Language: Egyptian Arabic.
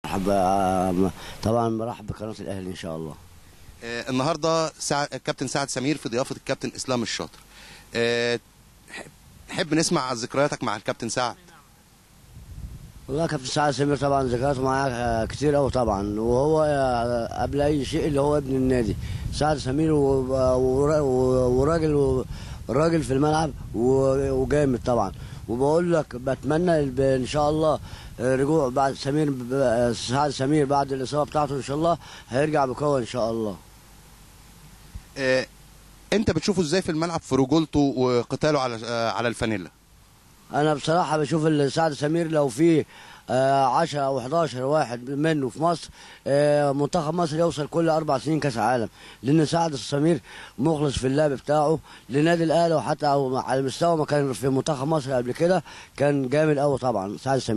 مرحب آه، طبعا مرحب بقناه الاهلي ان شاء الله آه، النهارده سع... الكابتن سعد سمير في ضيافه الكابتن اسلام الشاطر آه، نحب- نحب نسمع ذكرياتك مع الكابتن سعد والله كابتن سعد سمير طبعا ذكرياته معاه آه، كتير قوي طبعا وهو آه، قبل اي شيء اللي هو ابن النادي سعد سمير و- ورا- وراجل راجل في الملعب و- وجامد طبعا وبقول لك بتمنى ب- ان شاء الله آه، رجوع بعد سمير ب- آه، سعد سمير بعد الاصابه بتاعته ان شاء الله هيرجع بقوه ان شاء الله آه، انت بتشوفه ازاي في الملعب في رجولته وقتاله على آه، على الفانيلا انا بصراحه بشوف ال- سعد سمير لو في آه، 10 او 11 واحد منه في مصر آه، منتخب مصر يوصل كل اربع سنين كاس عالم لان سعد سمير مخلص في اللعب بتاعه لنادي الاهلي وحتى على مستوى ما كان في منتخب مصر قبل كده كان جامد قوي طبعا سعد سمير